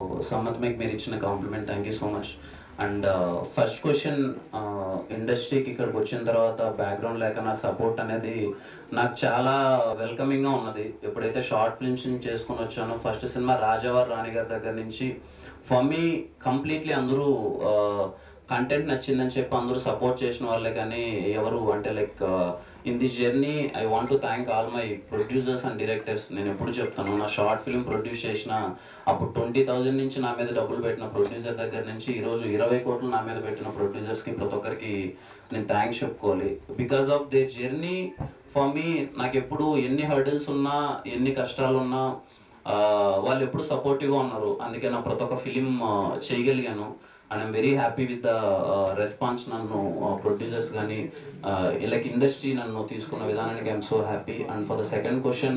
సమ్మత్ మీకు మీరు ఇచ్చిన compliment thank you so much and first question ఇండస్ట్రీకి ఇక్కడికి వచ్చిన తర్వాత బ్యాక్గ్రౌండ్ లేక నా సపోర్ట్ అనేది నాకు చాలా వెల్కమింగ్గా ఉన్నది ఎప్పుడైతే షార్ట్ ఫిల్మ్స్ చేసుకొని వచ్చానో ఫస్ట్ సినిమా రాజావార్ రాణి గారి దగ్గర నుంచి ఫర్ మీ కంప్లీట్లీ అందరూ కంటెంట్ నచ్చిందని చెప్పి అందరూ సపోర్ట్ చేసిన వాళ్ళే కానీ ఎవరు అంటే like in this journey I want to thank all my producers and directors నేను ఎప్పుడు చెప్తాను నా షార్ట్ ఫిల్మ్ ప్రొడ్యూస్ చేసిన అప్పుడు ట్వంటీ థౌజండ్ నుంచి నా మీద డబ్బులు పెట్టిన ప్రొడ్యూసర్ దగ్గర నుంచి ఈరోజు ఇరవై కోట్లు నా మీద పెట్టిన ప్రొడ్యూసర్స్కి ప్రతి ఒక్కరికి నేను థ్యాంక్స్ చెప్పుకోవాలి because of they journey for me నాకు ఎప్పుడు ఎన్ని హర్డిల్స్ ఉన్నా ఎన్ని కష్టాలు ఉన్నా ఆ, వాళ్ళు ఎప్పుడు సపోర్టివ్గా ఉన్నారు అందుకే నా ప్రతి ఒక్క ఫిలిం చేయగలిగాను and I'm very happy with the response నన్ను ప్రొడ్యూసర్స్ కానీ లైక్ ఇండస్ట్రీ నన్ను తీసుకున్న విధానానికి I'm so happy and for the second question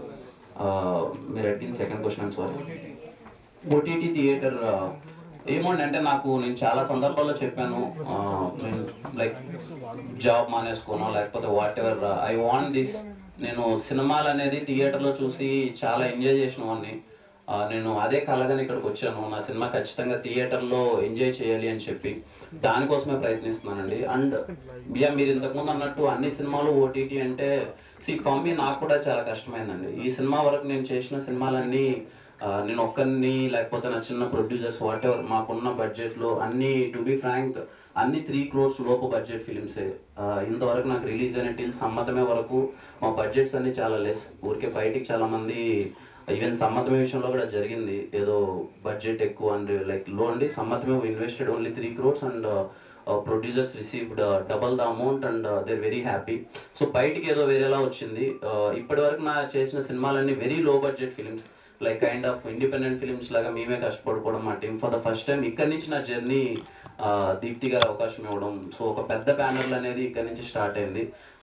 మీరు అడిగిన second question I'm sorry OTT theatre ఏమోండి అంటే నాకు నేను చాలా సందర్భాల్లో చెప్పాను ఆ, నేను లైక్ జాబ్ మానేసుకోను లేకపోతే whatever I want this నేను సినిమాలు అనేది థియేటర్లో చూసి చాలా ఎంజాయ్ చేసిన వాడిని ఆ, నేను అదే కలగానే ఇక్కడికి వచ్చాను నా సినిమా ఖచ్చితంగా థియేటర్లో ఎంజాయ్ చేయాలి అని చెప్పి దానికోసమే ప్రయత్నిస్తున్నానండి అండ్ బియా మీరు ఇంతకుముందు అన్నట్టు అన్ని సినిమాలు ఓటీటీ అంటే సి ఫర్ మీ నాకు కూడా చాలా కష్టమైందండి ఈ సినిమా వరకు నేను చేసిన సినిమాలన్నీ ఆ, నేను ఒక్కరిని లేకపోతే నా చిన్న ప్రొడ్యూసర్స్ వాట్ ఎవర్ మాకున్న బడ్జెట్లో అన్ని టు బి ఫ్రాంక్ అన్ని త్రీ క్రోర్స్ లోపు బడ్జెట్ ఫిలిమ్సే ఇంతవరకు నాకు రిలీజ్ అయిన టిల్ సమ్మతమే వరకు మా బడ్జెట్స్ అన్ని చాలా లెస్ ఊరికే బయటికి చాలా మంది ఈవెన్ సమ్మతమే విషయంలో కూడా జరిగింది ఏదో బడ్జెట్ ఎక్కువ అండ్ లైక్ లో అండి సమ్మతమే invested only three crores and producers received double the amount and they're very happy so బయటికి ఏదో వేరేలా వచ్చింది ఇప్పటి వరకు నా చేసిన సినిమాలన్నీ very low budget films like kind of independent films లాగా మేమే కష్టపడుకోవడం మా team for the first time ఇక్కడ నుంచి నా జర్నీ దీప్తి గారు అవకాశం ఇవ్వడం సో ఒక పెద్ద బ్యానర్లు అనేది ఇక్కడ నుంచి స్టార్ట్ అయింది